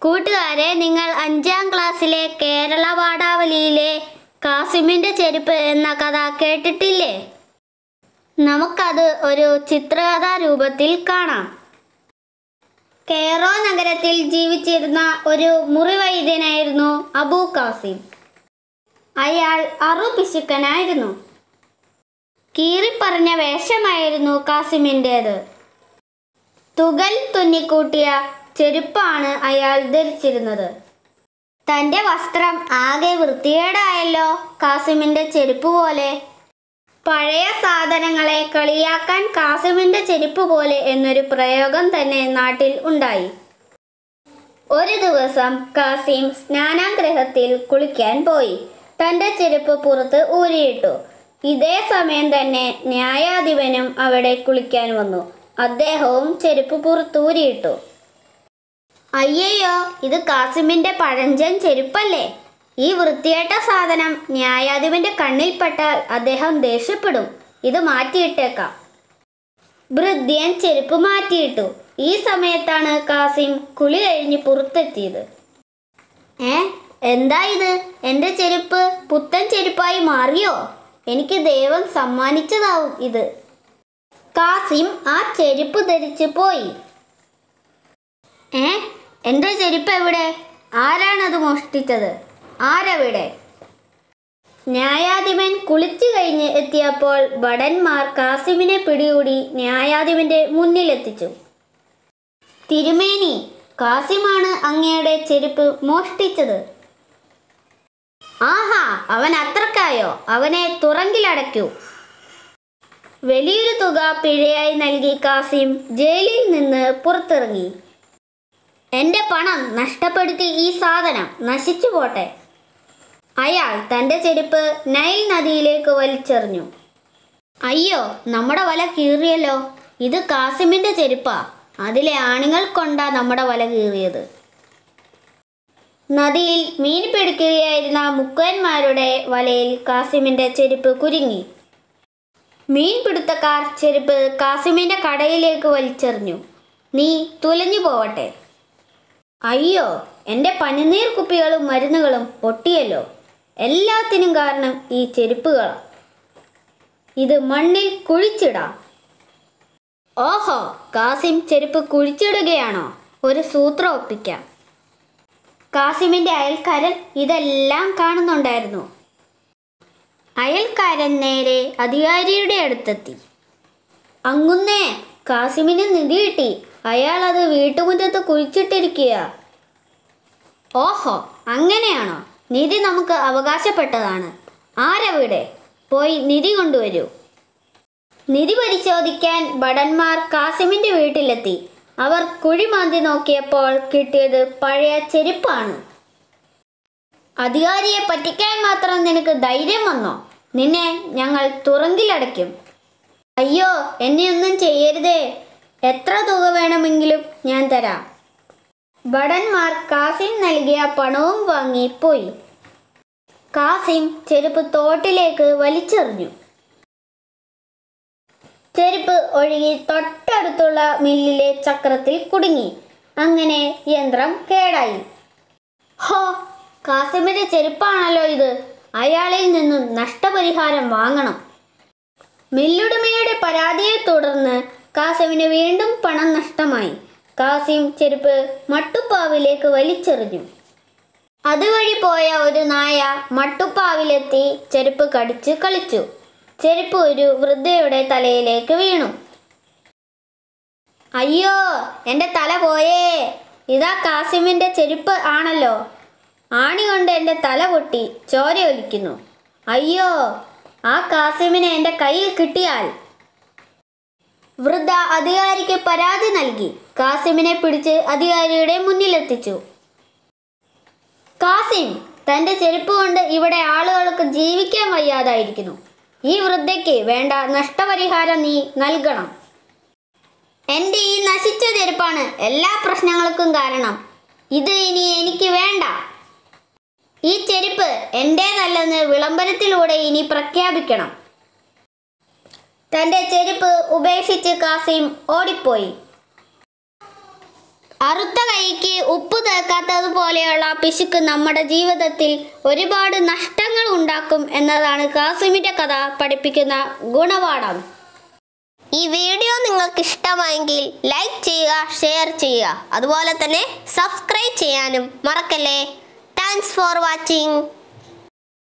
കൂട്ടുകാരെ നിങ്ങൾ അഞ്ചാം ക്ലാസ്സിലെ കേരള പാഠാവലിയിലെ കാസിമിന്റെ ചെരുപ്പ് എന്ന കഥ കേട്ടിട്ടില്ലേ നമുക്കത് ഒരു ചിത്രകഥാ രൂപത്തിൽ കാണാം കെയറോ നഗരത്തിൽ ജീവിച്ചിരുന്ന ഒരു മുറിവൈദ്യനായിരുന്നു അബു കാസിം അയാൾ അറുപിശുക്കനായിരുന്നു കീറിപ്പറഞ്ഞ വേഷമായിരുന്നു കാസിമിൻ്റേത് തുകൽ തുന്നിക്കൂട്ടിയ ചെരുപ്പാണ് അയാൾ ധരിച്ചിരുന്നത് തന്റെ വസ്ത്രം ആകെ വൃത്തികേടായല്ലോ കാസിമിന്റെ ചെരുപ്പ് പോലെ പഴയ സാധനങ്ങളെ കളിയാക്കാൻ കാസിമിന്റെ ചെരുപ്പ് പോലെ എന്നൊരു പ്രയോഗം തന്നെ നാട്ടിൽ ഉണ്ടായി ഒരു ദിവസം കാസിം സ്നാനാഗ്രഹത്തിൽ കുളിക്കാൻ പോയി തന്റെ ചെരുപ്പ് പുറത്ത് ഊരിയിട്ടു ഇതേ സമയം തന്നെ ന്യായാധിപനും അവിടെ കുളിക്കാൻ വന്നു അദ്ദേഹവും ചെരുപ്പ് പുറത്തൂരിയിട്ടു അയ്യയ്യോ ഇത് കാസിമിന്റെ പഴഞ്ചൻ ചെരുപ്പല്ലേ ഈ വൃത്തികെട്ട സാധനം ന്യായാധിപന്റെ കണ്ണിൽപ്പെട്ടാൽ അദ്ദേഹം ദേഷ്യപ്പെടും ഇത് മാറ്റിയിട്ടേക്കാം ഭൃത്യൻ ചെരുപ്പ് മാറ്റിയിട്ടു ഈ സമയത്താണ് കാസിം കുളി കഴിഞ്ഞ് പുറത്തെത്തിയത് ഏ എന്താ ഇത് എൻ്റെ ചെരുപ്പ് പുത്തൻ ചെരുപ്പായി മാറിയോ എനിക്ക് ദൈവം സമ്മാനിച്ചതാവും ഇത് കാസിം ആ ചെരുപ്പ് ധരിച്ച് പോയി ഏ എൻ്റെ ചെരുപ്പ് എവിടെ ആരാണത് മോഷ്ടിച്ചത് ആരെവിടെ ന്യായാധിപൻ കുളിച്ചു കഴിഞ്ഞ് എത്തിയപ്പോൾ ഭടന്മാർ കാസിമിനെ പിടികൂടി ന്യായാധിപന്റെ മുന്നിലെത്തിച്ചു തിരുമേനി കാസിമാണ് അങ്ങയുടെ ചെരുപ്പ് മോഷ്ടിച്ചത് ആഹാ അവൻ അത്രക്കായോ അവനെ തുറങ്കിലടയ്ക്കൂ വലിയൊരു തുക പിഴയായി നൽകി കാസിം ജയിലിൽ നിന്ന് പുറത്തിറങ്ങി എന്റെ പണം നഷ്ടപ്പെടുത്തി ഈ സാധനം നശിച്ചു പോട്ടെ അയാൾ തന്റെ ചെരുപ്പ് നൈൽ നദിയിലേക്ക് വലിച്ചെറിഞ്ഞു അയ്യോ നമ്മുടെ വല കീറിയല്ലോ ഇത് കാസിമിന്റെ ചെരുപ്പാ അതിലെ ആണുങ്ങൾ കൊണ്ടാ നമ്മുടെ വല കീറിയത് നദിയിൽ മീൻ പിടിക്കുകയായിരുന്ന മുക്കുവന്മാരുടെ വലയിൽ കാസിമിന്റെ ചെരുപ്പ് കുരുങ്ങി മീൻപിടുത്തക്കാർ ചെരുപ്പ് കാസിമിന്റെ കടയിലേക്ക് വലിച്ചെറിഞ്ഞു നീ തുലഞ്ഞു പോവട്ടെ അയ്യോ എൻ്റെ പനിനീർ കുപ്പികളും മരുന്നുകളും പൊട്ടിയല്ലോ എല്ലാത്തിനും കാരണം ഈ ചെരുപ്പുകളാണ് ഇത് മണ്ണിൽ കുഴിച്ചിടാം ഓഹോ കാസിം ചെരുപ്പ് കുഴിച്ചിടുകയാണോ ഒരു സൂത്രം ഒപ്പിക്കാം കാസിമിന്റെ അയൽക്കാരൻ ഇതെല്ലാം കാണുന്നുണ്ടായിരുന്നു അയൽക്കാരൻ നേരെ അധികാരിയുടെ അടുത്തെത്തി അങ്ങുന്നേ കാസിമിന് നിധി കിട്ടി അയാൾ അത് വീട്ടുമുറ്റത്ത് കുഴിച്ചിട്ടിരിക്കുക ഓഹോ അങ്ങനെയാണോ നിധി നമുക്ക് അവകാശപ്പെട്ടതാണ് ആരവിടെ പോയി നിധി കൊണ്ടുവരൂ നിധി പരിശോധിക്കാൻ ഭടന്മാർ കാസിമിന്റെ വീട്ടിലെത്തി അവർ കുഴി മാന്തി നോക്കിയപ്പോൾ കിട്ടിയത് പഴയ ചെരുപ്പാണ് അധികാരിയെ പറ്റിക്കാൻ മാത്രം നിനക്ക് ധൈര്യം വന്നോ നിന്നെ ഞങ്ങൾ തുറങ്കിലടയ്ക്കും അയ്യോ എന്നെ ഒന്നും ചെയ്യരുതേ എത്ര തുക വേണമെങ്കിലും ഞാൻ തരാം ഭടന്മാർ കാസിം നൽകിയ പണവും വാങ്ങി പോയി കാസിം ചെരുപ്പ് തോട്ടിലേക്ക് വലിച്ചെറിഞ്ഞു ചെരുപ്പ് ഒഴുകി തൊട്ടടുത്തുള്ള മില്ലിലെ ചക്രത്തിൽ കുടുങ്ങി അങ്ങനെ യന്ത്രം കേടായി ഹോ കാസിമിന്റെ ചെരുപ്പാണല്ലോ ഇത് അയാളിൽ നിന്നും നഷ്ടപരിഹാരം വാങ്ങണം മില്ലുടമയുടെ പരാതിയെ തുടർന്ന് കാസിമിന് വീണ്ടും പണം നഷ്ടമായി കാസിം ചെരുപ്പ് മട്ടുപ്പാവിലേക്ക് വലിച്ചെറിഞ്ഞു അതുവഴി പോയ ഒരു നായ മട്ടുപ്പാവിലെത്തി ചെരുപ്പ് കടിച്ച് കളിച്ചു ചെരുപ്പ് ഒരു വൃദ്ധയുടെ തലയിലേക്ക് വീണു അയ്യോ എൻ്റെ തല പോയേ ഇതാ കാസിമിൻ്റെ ചെരുപ്പ് ആണല്ലോ ആണി കൊണ്ട് എൻ്റെ തല പൊട്ടി ചോര ഒലിക്കുന്നു അയ്യോ ആ കാസിമിനെ എൻ്റെ കയ്യിൽ കിട്ടിയാൽ വൃദ്ധ അധികാരിക്ക് പരാതി നൽകി കാസിമിനെ പിടിച്ച് അധികാരിയുടെ മുന്നിലെത്തിച്ചു കാസിം തന്റെ ചെരുപ്പ് കൊണ്ട് ഇവിടെ ആളുകൾക്ക് ജീവിക്കാൻ വയ്യാതായിരിക്കുന്നു ഈ വൃദ്ധയ്ക്ക് വേണ്ട നഷ്ടപരിഹാരം നീ നൽകണം എൻ്റെ ഈ നശിച്ച ചെരുപ്പാണ് എല്ലാ പ്രശ്നങ്ങൾക്കും കാരണം ഇത് ഇനി എനിക്ക് വേണ്ട ഈ ചെരുപ്പ് എൻ്റേതല്ലെന്ന് വിളംബരത്തിലൂടെ ഇനി പ്രഖ്യാപിക്കണം തന്റെ ചെരുപ്പ് ഉപേക്ഷിച്ച് കാസിം ഓടിപ്പോയി അറുത്ത കൈക്ക് ഉപ്പ് തേക്കാത്ത പോലെയുള്ള പിശുക്ക് നമ്മുടെ ജീവിതത്തിൽ ഒരുപാട് നഷ്ടങ്ങൾ ഉണ്ടാക്കും എന്നതാണ് കാസിമിന്റെ കഥ പഠിപ്പിക്കുന്ന ഗുണപാഠം ഈ വീഡിയോ നിങ്ങൾക്ക് ഇഷ്ടമായെങ്കിൽ ലൈക്ക് ചെയ്യുക ഷെയർ ചെയ്യുക അതുപോലെ തന്നെ സബ്സ്ക്രൈബ് ചെയ്യാനും മറക്കല്ലേ താങ്ക്സ് ഫോർ വാച്ചിങ്